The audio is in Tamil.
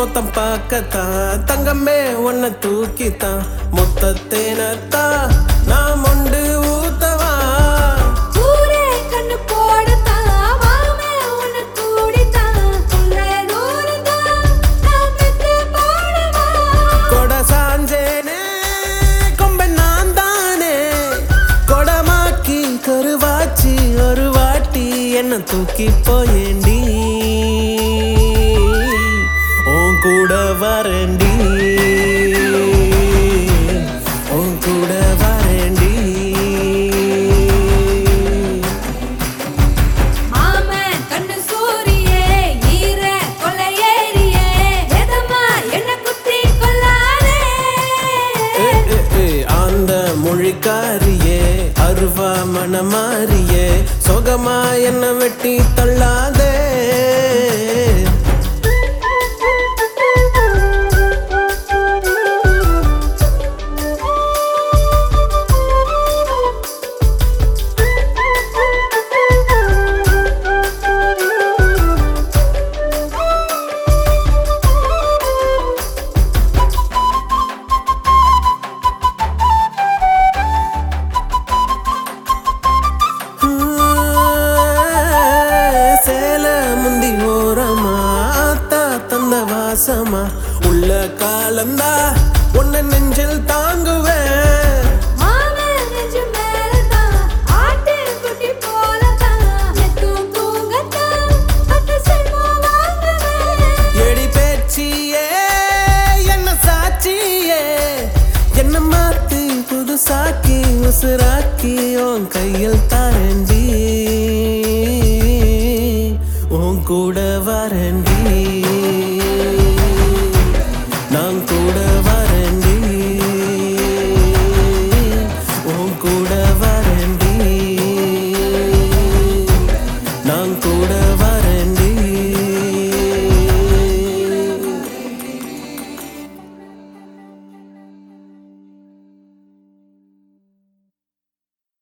மொத்தம் பார்க்கத்தான் தங்கமே உன்னை தூக்கித்தான் மொத்தத்தேனத்தான் நான் மொண்டு ஊத்தவா ஊரே கண்ணு போடத்தான் மாமே உன்னை கூடித்தான் உள்ள தூரத்தான் நான் பெத்து போடவா கொட சாஞ்சேனே கொம்பன் நான் தானே கொடமாக்கி கருவாச்சி ஒரு வாட்டி என்ன தூக்கி போயேண்டி உன் கூட வரேண்டி உன் கூட வரேண்டி மாமன் கண்ணு சூரியே ஈர கொலையேறியே எதமா என்ன குத்தி கொல்லாதே ஏ, ஏ, ஏ, அந்த மொழிக்காரியே அருவா மனமாரியே சொகமா என்ன வெட்டி தள்ளாதே சேல முந்தி ஓரமா ஆத்தா தந்த வாசமா உள்ள காலந்தா உன்னை நெஞ்சில் தாங்குவேன் மாமன் நெஞ்சு மேலதான் ஆட்டு குட்டி போலதான் எத்தும் தூங்கத்தான் பட்டு செல்வா வாங்குவேன் எடி பேச்சியே என்ன சாட்சியே என்ன மாத்தி புதுசாக்கி உசுராக்கி உன் கையில் தாரண்டி உன் கூட வரண்டி